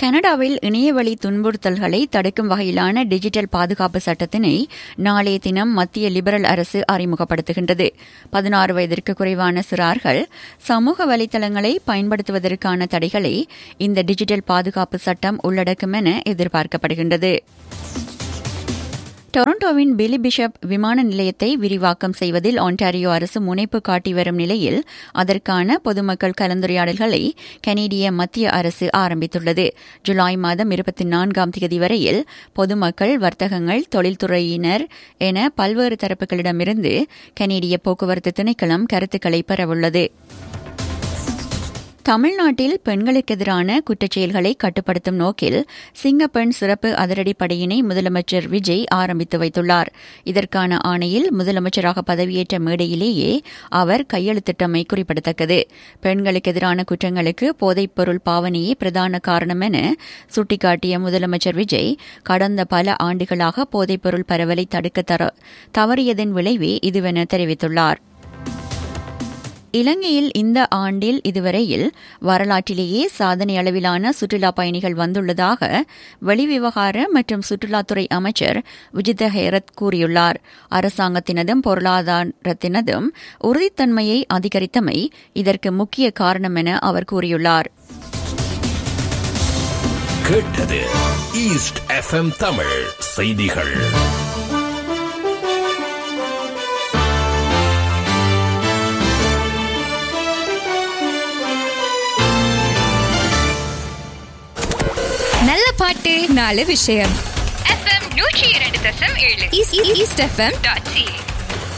கனடாவில் இணையவழி துன்புறுத்தல்களை தடுக்கும் வகையிலான டிஜிட்டல் பாதுகாப்பு சட்டத்தினை நாளைய தினம் மத்திய லிபரல் அரசு அறிமுகப்படுத்துகின்றது பதினாறு வயதிற்கு குறைவான சிறார்கள் சமூக வலைதளங்களை பயன்படுத்துவதற்கான தடைகளை இந்த டிஜிட்டல் பாதுகாப்பு சட்டம் உள்ளடக்கும் என எதிர்பார்க்கப்படுகின்றது டொரண்டோவின் பிலி பிஷப் விமான நிலையத்தை விரிவாக்கம் செய்வதில் ஒன்டாரியோ அரசு முனைப்பு காட்டி வரும் நிலையில் அதற்கான பொதுமக்கள் கலந்துரையாடல்களை கனேடிய மத்திய அரசு ஆரம்பித்துள்ளது ஜூலை மாதம் இருபத்தி நான்காம் தேதி வரையில் பொதுமக்கள் வர்த்தகங்கள் தொழில்துறையினர் என பல்வேறு தரப்புகளிடமிருந்து கனேடிய போக்குவரத்து திணைக்களம் கருத்துக்களை பெறவுள்ளது தமிழ்நாட்டில் பெண்களுக்கு எதிரான குற்றச்செயல்களை கட்டுப்படுத்தும் நோக்கில் சிங்கப்பெண் சிறப்பு அதிரடிப்படையினை முதலமைச்சர் விஜய் ஆரம்பித்து வைத்துள்ளார் இதற்கான ஆணையில் முதலமைச்சராக பதவியேற்ற மேடையிலேயே அவர் கையெழுத்திட்டமை குறிப்பிடத்தக்கது பெண்களுக்கு எதிரான குற்றங்களுக்கு போதைப்பொருள் பாவனையே பிரதான காரணம் என சுட்டிக்காட்டிய முதலமைச்சர் விஜய் கடந்த பல ஆண்டுகளாக போதைப்பொருள் பரவலை தடுக்க தவறியதன் விளைவே இதுவென தெரிவித்துள்ளார் இலங்கையில் இந்த ஆண்டில் இதுவரையில் வரலாற்றிலேயே சாதனை அளவிலான சுற்றுலா பயணிகள் வந்துள்ளதாக வெளிவிவகார மற்றும் சுற்றுலாத்துறை அமைச்சர் விஜித ஹேரத் கூறியுள்ளார் அரசாங்கத்தினதும் பொருளாதாரத்தினதும் உறுதித்தன்மையை அதிகரித்தமை இதற்கு முக்கிய காரணம் என அவர் கூறியுள்ளார் கேட்டது ஈஸ்ட் எஃப்எம் தமிழ் செய்திகள் நல்ல பாட்டு நாலு விஷயம் எஃப்எம் நூற்றி இரண்டு தசம் ஏழு ஈஸ்ட் எஃப்எம் டாட் சி